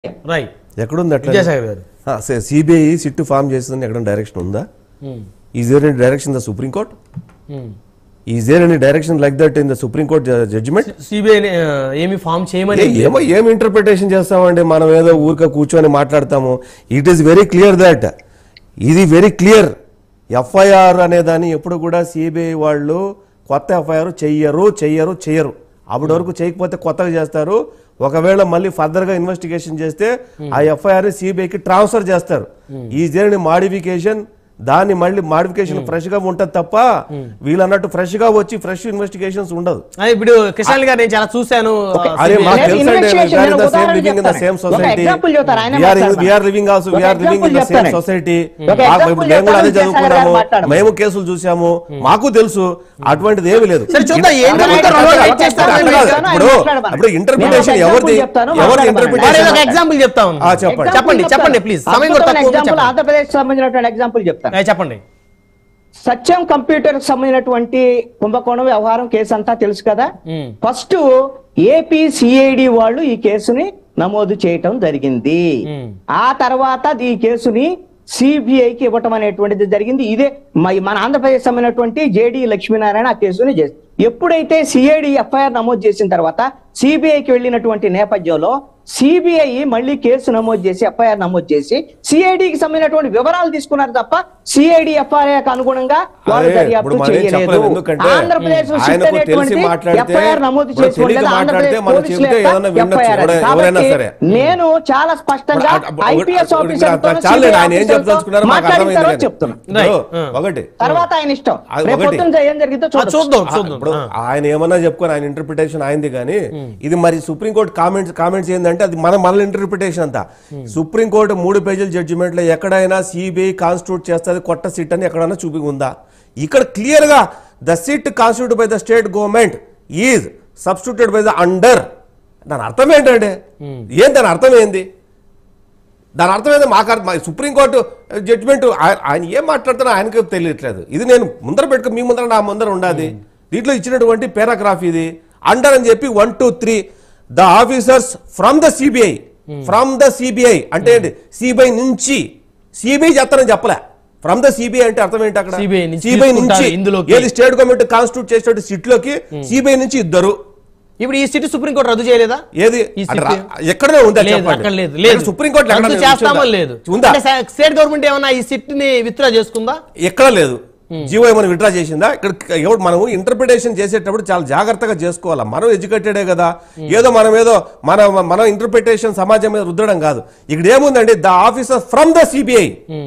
Right ఎక్కడుంది అట్లా విద్యాసాగర్ గారు సిబిఐ సిట్ ఫామ్ చేస్తుందని ఎక్కడ డైరెక్షన్ ఉందా is there any direction the Supreme Court is there any direction like that in the Supreme Court judgement CBI ఏమి form చేయమని ఏమో ఏం ఇంటర్ప్రిటేషన్ చేస్తామండి మనం ఏదో ఊరికే కూర్చొని మాట్లాడతాము it is very clear that ఇది వెరీ క్లియర్ ఎఫ్ఐఆర్ అనేదాన్ని ఎప్పుడు కూడా సిబిఐ వాళ్ళు కొత్త ఎఫ్ఐఆర్ చెయ్యరు చెయ్యరు చెయ్యరు అప్పటి వరకు చేయకపోతే కొత్తగా చేస్తారు ఒకవేళ మళ్ళీ ఫర్దర్ గా ఇన్వెస్టిగేషన్ చేస్తే ఆ ఎఫ్ఐఆర్ సిబిఐకి ట్రాన్స్ఫర్ చేస్తారు ఈ జరిగిన మాడిఫికేషన్ దాన్ని మళ్ళీ మాడిఫికేషన్ ఫ్రెష్ గా ఉంటది తప్ప వీళ్ళు అన్నట్టు ఫ్రెష్ గా వచ్చి ఫ్రెష్ ఇన్వెస్టిగేషన్స్ ఉండదు ఆ, ఇప్పుడు కిషన్ గారు నేను చాలా చూశాను అరే CBI. మాకు నేను తెలుసండి investigation we are in the నేను same ఉదాహరణ living in the చెప్తాను. same ఒక society example చెప్తాను, ఆయన we are in- మాట్లాడమని. we are living also we ఒక are living in the example same చెప్తాను. society ఒక మాకు example మేము కూడా అదే చెప్తాను, చదువుకున్నాము విద్యాసాగర్ మాట్లాడమని. మేము కేసులు చూసాము మాకు తెలుసు అటువంటిది ఏమీ లేదు సరే చూద్దాం, ఏం ఇప్పుడు జరుగుతుందో రెండు రోజులు వెయిట్ చేస్తాం. అట్లా కాదు. ఇప్పుడు ఇప్పుడు ఇంటర్ప్రిటేషన్ నేను ఒక ఎవరిది example చెప్తాను, ఎవరిది మాట్లాడమని. మరి ఇంటర్ప్రిటేషన్ ఒక ఎగ్జాంపుల్ చెప్తా ఉన్నాను. ఆ, చెప్పండి. చెప్పండి చెప్పండి ప్లీజ్ సమయం కూడా తక్కువ ఉంది, ఎగ్జాంపుల్ చెప్పండి. ఆంధ్రప్రదేశ్ సంబంధించినటువంటి ఎగ్జాంపుల్ చెప్తాను ఆ, చెప్పండి సత్యం కంప్యూటర్ సంబంధించినటువంటి కుంభకోణం వ్యవహారం కేసు అంతా తెలుసు కదా మ్మ్. ఫస్ట్ ఏపీ సిఐడి వాళ్ళు ఈ కేసుని నమోదు చేయటం జరిగింది మ్మ్. ఆ తర్వాత ఈ కేసుని సిబిఐకి ఇవ్వటం అనేటువంటిది జరిగింది ఇదే మ- మన ఆంధ్రప్రదేశ్ సంబంధించినటువంటి జేడి లక్ష్మీనారాయణ ఆ కేసుని చేసి ఎప్పుడైతే సిఐడి ఎఫ్ఐఆర్ నమోదు చేసిన తర్వాత సిబిఐకి వెళ్ళినటువంటి నేపథ్యంలో సిబిఐ మళ్ళీ కేసు నమోదు చేసి ఎఫ్ఐఆర్ నమోదు చేసి సిఐడికి సంబంధించినటువంటి వివరాలు తీసుకున్నారు తప్ప సిఐడి ఎఫ్ఐఆర్ అనుగుణంగా వాళ్ళు అదే, దర్యాప్తు ఇప్పుడు మనం ఏం చేయలేదు చెప్పలేము. ఎందుకంటే ఆంధ్రప్రదేశ్ సిట్ ఆయనకు తెలిసి అనేటువంటిది మాట్లాడితే, ఎఫ్ఐఆర్ నమోదు ఇప్పుడు చేసుకోలేదు తెలియక మాట్లాడితే ఆంధ్రప్రదేశ్ మనం పోలీసుల చెబితే యొక్క ఏదైనా వినొచ్చు, ఎఫ్ఐఆర్ ఎవరైనా- ఎవరైనా సరే. నేను చాలా స్పష్టంగా అప్పుడు- ఐపీఎస్ అప్పుడు- ఆఫీసర్ అప్పుడు చాలండి, ఆయన ఏం చెప్పదలుచుకున్నారో మాకు అర్థమైంది మాట్లాడిన కానీ. చెప్తున్నా Right. ఇప్పుడు ఒకటి తర్వాత ఆయన ఇష్టం అది రేపు ఒకటి. పొద్దున్న ఏం జరిగిందో ఆ, చూద్దాం చూద్దాం ఆ, చూద్దాం ఇప్పుడు ఆ. ఆయన ఏమన్నా చెప్పుకొని ఆయన ఇంటర్ప్రిటేషన్ అయింది కానీ ఇది మరి సుప్రీంకోర్టు కామెంట్స్ కామెంట్స్ ఏంటంటే అది మన మన ఇంటర్ప్రిటేషన్ అంతా సుప్రీంకోర్టు మూడు పేజీల జడ్జిమెంట్ లో ఎక్కడైనా సిబిఐ కాన్స్టిట్యూట్ చేస్తుంది కొత్త సీట్ అని ఎక్కడైనా చూపి ఉందా ఇక్కడ క్లియర్ గా the seat constitute by the state government is substituted by the under దాని అర్థం ఏంటంటే ఏం దాని అర్థం ఏంది దాని అర్థం ఏంది మాకు అర్థం- మా సుప్రీంకోర్టు జడ్జిమెంట్ ఆయన ఏం మాట్లాడుతున్నా ఆయనకి తెలియట్లేదు ఇది నేను ముందర పెట్టుకుని మీ ముందర నా ముందర ఉండాది దీంట్లో ఇచ్చినటువంటి పారాగ్రాఫ్ ఇది అండర్ అని చెప్పి one two three the officers from the CBI from the CBI అంటే ఏంటి సిబిఐ నుంచి సిబిఐ చెప్తానని చెప్పలే ఫ్రమ్ ద సిబిఐ అంటే అర్థం ఏంటి అక్కడ CBI నుంచి సిబిఐ నుంచి తీసుకుంటారు ఇందులోకి. ఏది స్టేట్ గవర్నమెంట్ కాన్స్టిట్యూట్ చేసినట్టు సిట్లోకి సిబిఐ నుంచి ఇద్దరు ఇప్పుడు ఈ సిటీ సుప్రీంకోర్టు రద్దు చేయలేదా ఏది ఈ అంటే సిట్ రా- ఎక్కడనే ఉందా లేదు చెప్పండి అక్కడ లేదు లేదు సుప్రీంకోర్టు రద్దు చేస్తామని లేదు ఉందా అంటే స- స్టేట్ గవర్నమెంట్ ఏమన్నా ఈ సిట్ ని విత్డ్రా చేసుకుందా ఎక్కడ లేదు జీవో ఏమైనా విడ్రా చేసిందా ఇక్కడ ఎవరు మనము ఇంటర్ప్రిటేషన్ చేసేటప్పుడు చాలా జాగ్రత్తగా చేసుకోవాలా మనం ఎడ్యుకేటెడే కదా ఏదో మనం ఏదో మన మన ఇంటర్ప్రిటేషన్ సమాజం మీద రుద్దడం కాదు ఇక్కడ ఏముందండి the officer from the CBI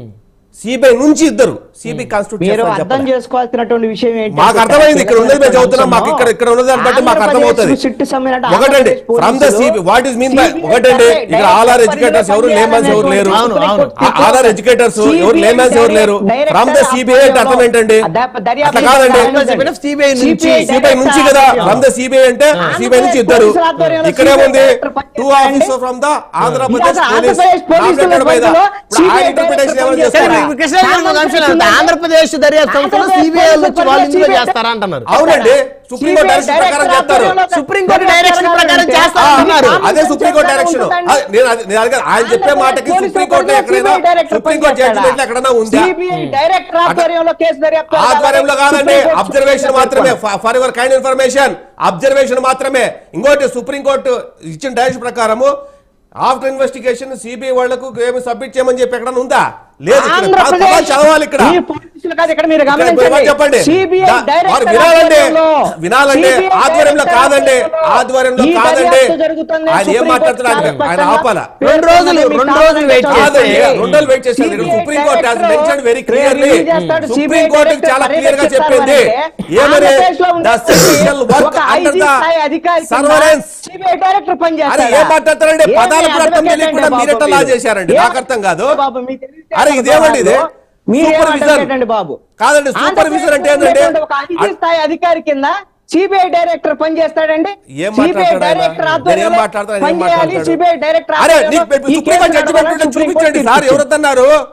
CBI నుంచి ఇద్దరు సిబిఐ మీరు అర్థం కాన్స్టిట్యూషన్ చేసుకోవాల్సినటువంటి విషయం ఏంటి మాకు అర్థమైంది ఇక్కడ ఉన్నది మేము చదువుతున్నాం మాకు ఇక్కడ ఇక్కడ ఉన్నది దాన్ని బట్టి మాకు అర్థమవుతుంది ఒకటండి from the CB what is mean by ఒకటండి ఇక్కడ ఆల్ ఆర్ ఎడ్యుకేటర్స్ ఎవరు లేమన్స్ ఎవరు లేరు అవును, అవును. ఆల్ ఆర్ ఎడ్యుకేటర్స్ ఎవరు లేమన్స్ ఎవరు లేరు ఫ్రమ్ ద సిబిఐ అంటే అర్థం ఏంటండి అట్లా కాదండి సిబిఐ నుంచి సిబిఐ నుంచి కదా ఫ్రమ్ ద సిబిఐ అంటే సిబిఐ నుంచి ఇద్దరు ఇక్కడేముంది two officer from the Andhra Pradesh police nominated by the ఇప్పుడు ఆ ఇంటర్ప్రిటేషన్ ఏమైనా సరే, చేస్తారా ఇప్పుడు కృష్ణ గారు ఒక అంశం లేదు. ఆంధ్రప్రదేశ్ దర్యాప్తు సంస్థలో సిబిఐ వచ్చి వాళ్ళు ఇందులో చేస్తారా అంటున్నారు అవునండి సుప్రీంకోర్టు డైరెక్షన్ ప్రకారం చేస్తారు సుప్రీంకోర్టు డైరెక్షన్ ప్రకారం ఆ, చేస్తా అంటున్నారు అదే సుప్రీంకోర్టు డైరెక్షన్ నేను అది- నేను అడిగాను. ఆయన చెప్పే మాటకి సుప్రీంకోర్టు ఎక్కడైనా సుప్రీంకోర్టు జడ్జిమెంట్ ఎక్కడైనా ఉందా డైరెక్టర్ ఆధ్వర్యంలో కేసు దర్యాప్తు ఆధ్వర్యంలో కాదండి అబ్జర్వేషన్ మాత్రమే for your kind information observation మాత్రమే ఇంకోటి సుప్రీంకోర్టు ఇచ్చిన డైరెక్షన్ ప్రకారము ఆఫ్టర్ ఇన్వెస్టిగేషన్ సిబిఐ వాళ్లకు ఏమి సబ్మిట్ చేయమని చెప్పి ఎక్కడ ఉందా లేదు ఇక్కడ ఆంధ్రప్రదేశ్ పదాలు చదవాలి ఇక్కడ ఈ పోలీసులు కాదు ఇక్కడ మీరు ఇక్కడ గమనించండి చెప్పండి సిబిఐ దా- డైరెక్టర్ వారు వినాలండి ఆధ్వర్యంలో, వినాలండి CBI ఆధ్వర్యంలో డైరెక్టర్ కాదండి ఆధ్వర్యంలో ఆధ్వర్యంలో ఈ కాదండి దర్యాప్తు జరుగుతుంది. ఆయన ఏం సుప్రీం మాట్లాడుతున్నాడు కోర్టు ఆయన చాలా ఆపాలా స్పష్టంగా రెండు రోజులు పేర్కొన్నది రెండు మీకు రోజులు వెయిట్ కావాలంటే కాదండి చేస్తే రెండు రోజులు వెయిట్ చేశారు ఇక్కడ CBI supreme court has director mention very clearly release చేస్తాడు. సుప్రీం CBI కోర్టు డైరెక్టర్ చాలా క్లియర్ గా పర్యవేక్షిస్తారు చెప్పింది అంటే ఏమని ఆంధ్రప్రదేశ్లో ద ఉన్నటువంటి స్పెషల్ వర్క్ ఒక అండర్ IG ద స్థాయి అధికారి కింద సర్వరెన్స్ CBI డైరెక్టర్ అరే పనిచేస్తాడా? ఏం మాట్లాడతారండి ఏమి పదాలు కూడా అర్థం advocate తెలియకుండా అండి మీరెట్లా బాబు లా మీరు? చేశారండి ఏం నాకు అర్థం కాదు బాబు మీ తెలివితేటలు అరే ఇదేమండి ఇది బాబు. మీరేం సూపర్విజన్ advocate అండి బాబు కాదండి సూపర్విజన్ అంటే ఏంటంటే ఆంధ్రప్రదేశ్లో ఒక ఐటీ స్థాయి అధికారి కింద సిబిఐ డైరెక్టర్ పనిచేస్తాడండి ఏం సిబిఐ మాట్లాడతాడు ఆయన? డైరెక్టర్ నేను ఏం ఆధ్వర్యంలో మాట్లాడతాను ఆయన ఏం పనిచేయాలి మాట్లాడతాడు? సిబిఐ డైరెక్టర్ అరే ఆధ్వర్యంలో నీకు ఈ సుప్రీం కోర్టు కేసు జడ్జిమెంట్ నడవాలని చూపించండి సుప్రీం సార్ కోర్టు ఎవరన్నారు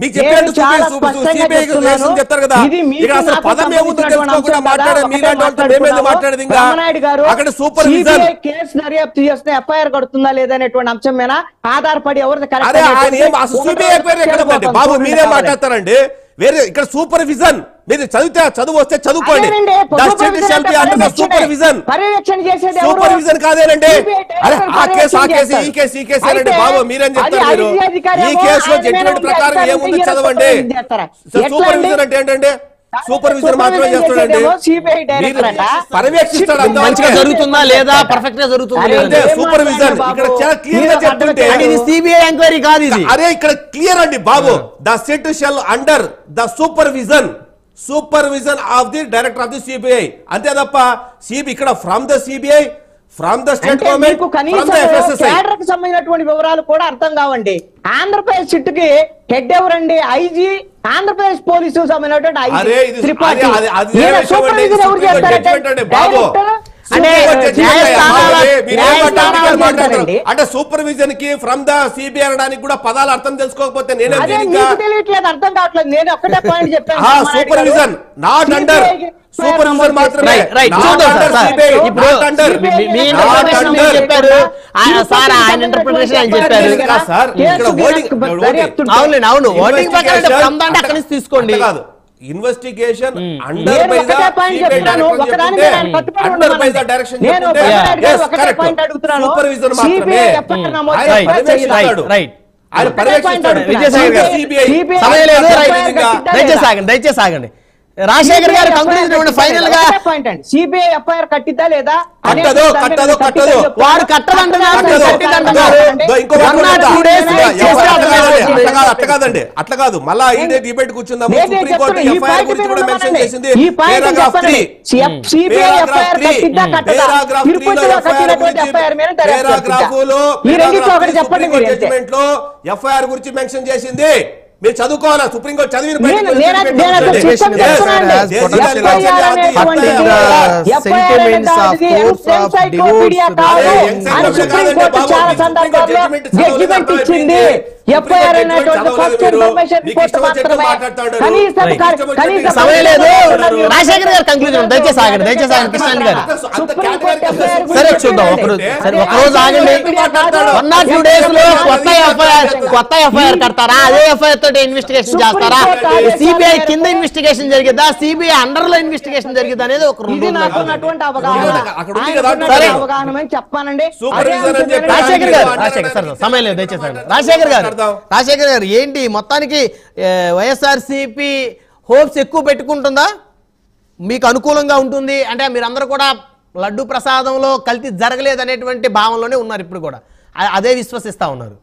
మీకు నేను చెప్పినట్టు చాలా సూపర్- స్పష్టంగా సిబిఐ చెప్తున్నాను. వేస్తుంది చెప్తారు కదా ఇది మీకు ఇక్కడ అసలు నాకు పదం ఏముందో సంబంధించినటువంటి తెలుసుకోకుండా అంశం మాట్లాడే కదా, మీరు ఒకటే అంటే మేమేది మాట్లాడుతున్నాము. మాట్లాడేది ఇంకా రామనాయుడు గారు అక్కడ సూపర్విజన్ CBI కేసు దర్యాప్తు చేస్తే ఎఫ్ఐఆర్ కడుతుందా లేదా అనేటువంటి అంశం మీద ఆధారపడి ఎవరిది కరెక్ట్ అరే ఆయన అనేటువంటి ఏం అసలు ఒకటో సిబిఐ పేరు ఎక్కడ ఉందండి? చేయబోతాం. బాబు చూడండి మీరే కావాలి. మాట్లాడతారండి వేరే ఇక్కడ సూపర్విజన్ మీరు చదివితే చదువు వస్తే చదువుకోండి అదేనండి, The state supervision shall be under the అంటే supervision. పర్యవేక్షణ చేసేది ఎవరు? సూపర్విజన్ కాదేనండి CBI అరే ఆ కేసు ఆ పర్యవేక్షణ కేసు ఈ చేస్తారు. కేసు ఈ కేసు ఏనండి అయితే బాబు మీరేం చెప్తారు అది మీరు ఐటీ అధికారి ఈ ఏమో కేసులో ఆయన జడ్జిమెంట్ మీద ప్రకారం ఉంది, ఏముంది అధికారి చదవండి supervision చేస్తారా? ఎట్లా సూపర్విజన్ అండి? అంటే ఏంటంటే సూపర్విజన్ మాత్రమే Supervision చేస్తాడండి చేసేదేమో CBI director మీరు అట. పర్యవేక్షిస్తాడు అంతా మంచిగా ఓకే. జరుగుతుందా లేదా పర్ఫెక్ట్ గా జరుగుతుందా అరే, లేదా అంటే ఏం సూపర్విజన్ మాట్లాడారు ఇక్కడ బాబు? చాలా క్లియర్ గా మీరు చెప్తుంటే అర్థం అంటే ఇది సిబిఐ ఎంక్వైరీ కాదు ఇది అరే ఇక్కడ క్లియర్ అండి బాబు the SIT shall under the supervision supervision of the director of the CBI అంతే తప్ప సిబి ఇక్కడ from the CBI from the state అంటే గవర్నమెంట్ మీకు ఫ్రమ్ కనీసం ద ఎఫ్ఎస్ఎస్ఐ కేడర్ కి సంబంధించినటువంటి వివరాలు కూడా అర్థం కావండి ఆంధ్రప్రదేశ్ సిట్టుకి హెడ్ ఎవరండి ఐజీ ఆంధ్రప్రదేశ్ పోలీసు సంబంధించినటువంటి అరే, ఐజీ ఇది- త్రిపాఠి అదే, అది- అది ఈయన వేరే విషయం అండి. supervision ఎవరు Supreme Court చేస్తారంటే judgment అండి బాబు. director, అంటే Supreme Court judgment న్యాయస్థానాల- అయ్యా, బాబు, మీరు ఏం న్యాయస్థానాలు మాట్లాడుతున్నారు? మాట్లాడుతున్నారు. చేస్తారండి. అంటే సూపర్విజన్ కి ఫ్రమ్ ద సిబిఐ అనడానికి కూడా పదాలు అర్థం తెలుసుకోకపోతే నేనేం అదే దీనికి మీకు తెలియట్లేదు అర్థం కావట్లేదు నేను ఒక్కటే పాయింట్ చెప్పాను ఆ రామారాయుడు సూపర్విజన్ గారు. నాట్ అండర్ CBI కి సూపర్విజన్ నమోదు మాత్రమే చేస్తే- రైట్ Not చూద్దాం under సార్ సార్ CBI, ఇప్పుడు not under. మీ- మీ- మీ Not ఇంటర్ప్రిటేషన్ under. మీరు చెప్పారు ఆ, సార్ ఆయన ఇంటర్ప్రిటేషన్ ఆయన చెప్పారు కదా సార్, ఇక్కడ wording- దర్యాప్తు అవునులేండి అవును ఓటింగ్ ప్రకారం అంటే Investigation from దాంట్లో అక్కడి నుంచి తీసుకోండి అట్లా కాదు ఇన్వెస్టిగేషన్ అండర్ నేను బై ఒకటే point చెప్తున్నాను, ఒకదాని మీద ఆయన కట్టుబడి అండర్ బై ద ఉండమనండి. డైరెక్షన్ నేను రామారాయుడు గారు ఒకటే point అడుగుతున్నాను. సూపర్విజన్ CBI మాత్రమే ఎప్పటి నమోదు ఆయన రైట్, పర్యవేక్షిస్తాడు. రైట్, ఆయన ఒకటే పర్యవేక్షిస్తాడు point విజయసాయి గారు. CBI CBI సమయం లేదు FIR రైట్ కట్టిద్దా దయచేసి లేదా? ఆగండి దయచేసి ఆగండి రాజశేఖర్ గారు కంక్లూజన్ ఫైనల్ గా పాయింట్ అండి సిబిఐ ఎఫ్ఐఆర్ కట్టిద్దా లేదా కట్టదు, కట్టదు, కట్టదు. వారు కట్టదంటున్నారు కట్టదు. కట్టిదంటున్నారు దో ఇంకో One మాట or ఉందా? two days ఇంకా చేస్తే ఎవరు అట్లా కాదండి, అర్థమవుతుంది. అట్లా కాదు అట్లా కాదండి అట్లా కాదు మళ్ళా ఇదే డిబేట్ కూర్చుందాము నేను సుప్రీం కోర్టు చెప్తున్నా, ఈ ఎఫ్ఐఆర్ పాయింట్ గురించి మీద కూడా మెన్షన్ ఉన్నానండి. చేసింది ఈ పాయింట్ పేరాగ్రాఫ్ త్రీ చెప్పండి. సిబిఐ పేరాగ్రాఫ్ ఎఫ్ఐఆర్ త్రీ కట్టిద్దా కట్టదా? పేరాగ్రాఫ్ తిరుపతిలో త్రీలో ఎఫ్ఐఆర్ కట్టినటువంటి ఎఫ్ఐఆర్ మీద గురించి దర్యాప్తు పేరాగ్రాఫులో చేద్దాం. ఈ రెండిట్లో ఒకటి చెప్పండి మీరు అంతే. జడ్జిమెంట్ లో ఎఫ్ఐఆర్ గురించి మెన్షన్ చేసింది మీరు చదువుకోవాలా సుప్రీం కోర్టు చదివిన నేను- నేను- నేను అసలు Yes, సిస్టమ్ yes, చెప్తున్నానండి. yes, yes, FIR అనేటువంటిది But the FIR sentiments of అనేటువంటిది courts of encyclopedia divorce కాదు. అరే, అని encyclopedia సుప్రీం కాదండి కోర్టు బాబు. చాలా మీకు సుప్రీం కోర్టు సందర్భాల్లో judgment చదవలేదు జడ్జిమెంట్ అర్థమైంది. ఇచ్చింది సుప్రీం కోర్టు ఎఫ్ఐఆర్ judgment అనేటువంటి చదవలేదు ఫస్ట్ మీరు. ఇన్ఫర్మేషన్ మీకు రిపోర్ట్ ఇష్టం వచ్చినట్టు మాత్రమే మాట్లాడతాడు. కనీసం Right. క- ఇష్టం కనీసం వచ్చినట్టు సమయం లేదు మాట్లాడతాడు. రాజశేఖర్ గారు కంక్లూజన్ దయచేసి ఆగండి దయచేసి ఆగండి కృష్ణ గారు అంత సుప్రీం కోర్టు categorical FIR గా సరే గురించి చూద్దాం ఒక రోజు అంటే సరే ఒక రోజు ఆగండి వన్ నాట్ టూ డేస్ లో కొత్త ఎఫ్ఐఆర్ కొత్త ఎఫ్ఐఆర్ కడతారా అదే ఎఫ్ఐఆర్ తోటి ఇన్వెస్టిగేషన్ చేస్తారా సిబిఐ కింద ఇన్వెస్టిగేషన్ జరిగిద్దా సిబిఐ అండర్ లో ఇన్వెస్టిగేషన్ జరిగిద్దా అనేది ఒక రెండు ఇది రోజులు నాకు ఆగండి. ఉన్నటువంటి అవగాహన అక్కడ ఉంది ఆయన కదా, ఉన్నటువంటి సరే. అవగాహన అని చెప్పానండి Supervisor అదే అని చెప్పి అంటున్నాను. రాజశేఖర్ గారు ఆయన రాజశేఖర్ సార్ మాట్లాడడానికి సమయం లేదు దయచేసి ఆగండి. రాజశేఖర్ గారు మాట్లాడదాం. రాజశేఖర్ గారు ఏంటి మొత్తానికి వైఎస్ఆర్ సిపి హోప్స్ ఎక్కువ పెట్టుకుంటుందా మీకు అనుకూలంగా ఉంటుంది అంటే మీరందరూ కూడా లడ్డు ప్రసాదంలో కల్తీ జరగలేదు అనేటువంటి భావనలోనే ఉన్నారు ఇప్పుడు కూడా అ- అదే విశ్వసిస్తా ఉన్నారు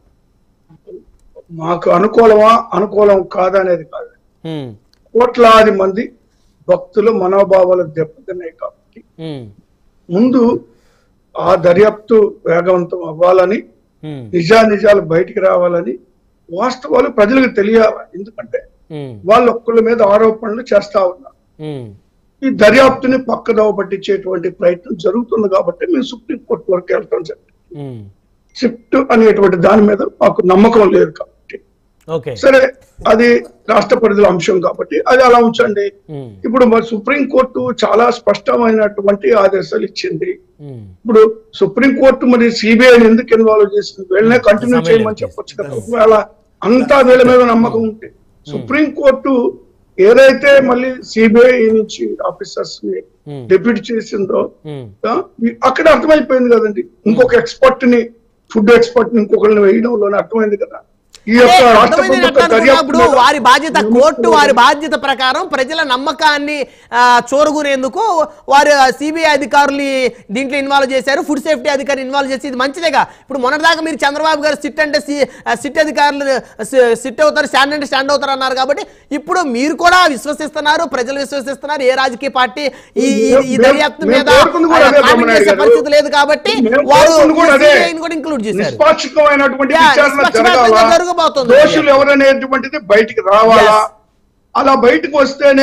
మాకు అనుకూలమా అనుకూలం కాదా అనేది కాదు ఉమ్, కోట్లాది మంది భక్తులు మనోభావాలకు దెబ్బతిన్నాయి కాబట్టి ఉమ్, ముందు ఆ దర్యాప్తు వేగవంతం అవ్వాలని ఉమ్, నిజానిజాలు బయటికి రావాలని వాస్తవాలు ప్రజలకు తెలియాలి ఎందుకంటే ఉమ్, వాళ్ళు ఒక్కళ్ళ మీద ఆరోపణలు చేస్తా ఉన్నారు ఉమ్, ఈ దర్యాప్తుని పక్కదోవ పట్టించేటువంటి ప్రయత్నం జరుగుతుంది కాబట్టి మేము సుప్రీంకోర్టు వరకు వెళ్తాం జరిగింది ఉమ్. షిఫ్ట్ అనేటువంటి దాని మీద మాకు నమ్మకం లేదు కాబట్టి ఓకే సరే అది రాష్ట్ర పరిధిలో అంశం కాబట్టి అది అలా ఉంచండి ఉమ్, ఇప్పుడు మరి సుప్రీం కోర్టు చాలా స్పష్టమైనటువంటి ఆదేశాలు ఇచ్చింది ఉమ్, ఇప్పుడు సుప్రీం కోర్టు మరి సిబిఐని ఎందుకు ఇన్వాల్వ్ చేసింది వీళ్ళనే కంటిన్యూ సమయం చేయమని లేదు. చెప్పొచ్చు కదా ఒకవేళ అంతా వీళ్ళ మీద నమ్మకం ఉంటే సుప్రీం కోర్టు ఏదైతే మళ్ళీ సిబిఐ నుంచి ఆఫీసర్స్ ని Hmm. డెప్యూట్ చేసిందో ఉమ్, ఆ, ఈ- అక్కడ అర్థమైపోయింది కదండి ఇంకొక ఎక్స్పర్ట్ ని ఫుడ్ ఎక్స్పర్ట్ ని ఇంకొకరిని వేయడంలోనే అర్థమైంది కదా ఈ యొక్క అంటే రాష్ట్ర అర్థమైంది ప్రభుత్వ ఎట్లా దర్యాప్తు అనుకున్నప్పుడు మీద వారి బాధ్యత కోర్టు వారి బాధ్యత ప్రకారం ప్రజల నమ్మకాన్ని ఆ, చూరగొనేందుకు వారు సిబిఐ అధికారులు దీంట్లో ఇన్వాల్వ్ చేశారు ఫుడ్ సేఫ్టీ అధికారులు ఇన్వాల్వ్ చేసి ఇది మంచిదేగా ఇప్పుడు మొన్నటిదాకా మీరు చంద్రబాబు గారు సిట్ అంటే సి- ఆ, సిట్ అధికారులు సి- సిట్ అవుతారు స్టాండ్ అంటే స్టాండ్ అవుతారు అన్నారు కాబట్టి ఇప్పుడు మీరు కూడా విశ్వసిస్తున్నారు ప్రజలు విశ్వసిస్తున్నారు ఏ రాజకీయ పార్టీ ఈ ఈ- ఈ మేము- దర్యాప్తు మేము మీద కోరుకుంది కూడా అదే కామెంట్ బ్రహ్మనాయుడు చేసే గారు. పరిస్థితి లేదు కాబట్టి మేము వారు కోరుకుంది కూడా అదే. CBI ని కూడా ఇంక్లూడ్ చేశారు నిష్పాక్షికమైనటువంటి యా, విచారణ నిష్పక్షపాతంగా జరగాల జరగబోతోంది. దోషులు ఎవరనేటువంటిది బయటికి రావాలా Yes. అలా బయటకు వస్తేనే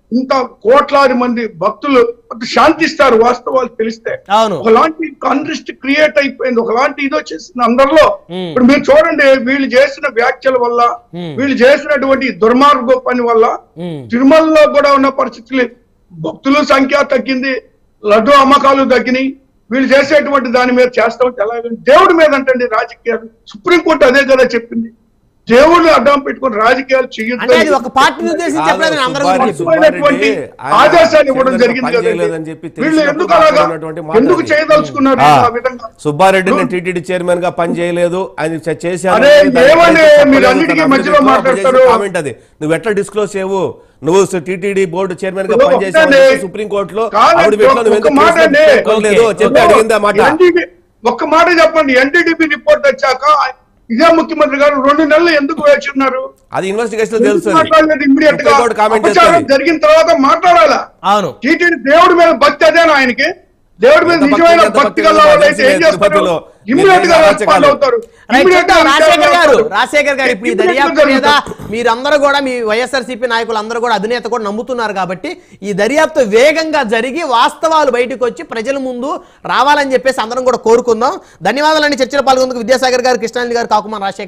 ఇంత కోట్లాది మంది భక్తులు అంత శాంతిస్తారు వాస్తవాలు తెలిస్తే అవును ఒకలాంటి కాంట్రిస్ట్ క్రియేట్ అయిపోయింది ఒకలాంటి ఇది వచ్చేసింది అందరిలో Hmm. ఇప్పుడు మీరు చూడండి వీళ్ళు చేసిన వ్యాఖ్యల వల్ల Hmm. వీళ్ళు చేసినటువంటి దుర్మార్గ పని వల్ల ఉమ్. తిరుమలలో కూడా ఉన్న పరిస్థితులు భక్తుల సంఖ్య తగ్గింది లడ్డు అమ్మకాలు తగ్గినాయి వీళ్ళు చేసేటువంటి దాని మీద చేస్తాం ఎలాగని దేవుడి మీద అంటండి రాజకీయాలు సుప్రీంకోర్టు అదే కదా చెప్పింది దేవుడిని అడ్డం పెట్టుకుని రాజకీయాలు అంటే అది ఒక చేయొద్దు పార్టీని ఉద్దేశించి చెప్పలేదు నేను అందరూ సుబ్బారెడ్డి- గురించి అద్భుతమైనటువంటి ఆయన ఆదేశాలు ఇవ్వడం చంద్రబాబు జరిగింది పని చేయలేదని కదండి. చెప్పి వీళ్ళు తెలిసినప్పుడు ఎందుకు అలాగా మాట్లాడినటువంటి మాట ఎందుకు అది. చేయదలుచుకున్నారు ఆ, ఆ విధంగా సుబ్బారెడ్డిని టీటీడీ చైర్మన్ గా పని చేయలేదు ఆయన చే- చేశారు అరే, దానికి ఏమని తప్పలేదు, మీరు తన అన్నిటికీ అభివృద్ధి మధ్యలో చేసిన మాట్లాడతారు? కామెంట్ అది నువ్వు ఎట్లా డిస్క్లోజ్ చేయవు నువ్వు టీటీడీ బోర్డు చైర్మన్ గా ఇప్పుడు పని చేసావు ఒకటండి. సుప్రీం కోర్టులో కాదండి, ఆవిడ వీటిలో నువ్వు ఒక్క ఎందుకు మాట కేసు అండి. పెట్టుకోలేదు? ఓకే. చెప్పి అడిగింది ఆ మాట NDP ఒక్క మాట చెప్పండి ఎన్టీడీపీ రిపోర్ట్ వచ్చాక ఇదే ముఖ్యమంత్రి గారు రెండు నెలలు ఎందుకు వేచి ఉన్నారు అది ఇన్వెస్టిగేషన్ ఎందుకు తెలుస్తుంది మాట్లాడలేదు ఇమ్మీడియట్ గా సుప్రీం కోర్టు కామెంట్ అపచారం చేస్తుంది జరిగిన తర్వాత మాట్లాడాలా అవును టీటీడీ దేవుడి మీద భక్తి అదేనా ఆయనకి దేవుడి మీద ఎంత భక్తి, నిజమైన ఎంత భక్తి భక్తి గల ఉందో వాళ్ళైతే ఏం తెలిసిందే చేస్తారు తిరుపతిలో. ఇమ్మీడియట్ గా మీరు రెస్పాండ్ అరాచకాలు. అవుతారు రైట్ Immediate గా చూద్దాం, రాజశేఖర్ విచారణ గారు చేస్తారు. రాజశేఖర్ గారు ఇప్పుడు ఈ Immediate గా దర్యాప్తు మీద జరుగుతుంది. మీరందరూ కూడా మీ వైఎస్ఆర్సీపీ నాయకులు అందరూ కూడా అధినేత కూడా నమ్ముతున్నారు కాబట్టి ఈ దర్యాప్తు వేగంగా జరిగి వాస్తవాలు బయటకు వచ్చి ప్రజల ముందు రావాలని చెప్పేసి అందరం కూడా కోరుకుందాం ధన్యవాదాలని చర్చలో పాల్గొందుకు విద్యాసాగర్ గారు కృష్ణారెడ్డి గారు కాకుమార్ రాజశేఖర్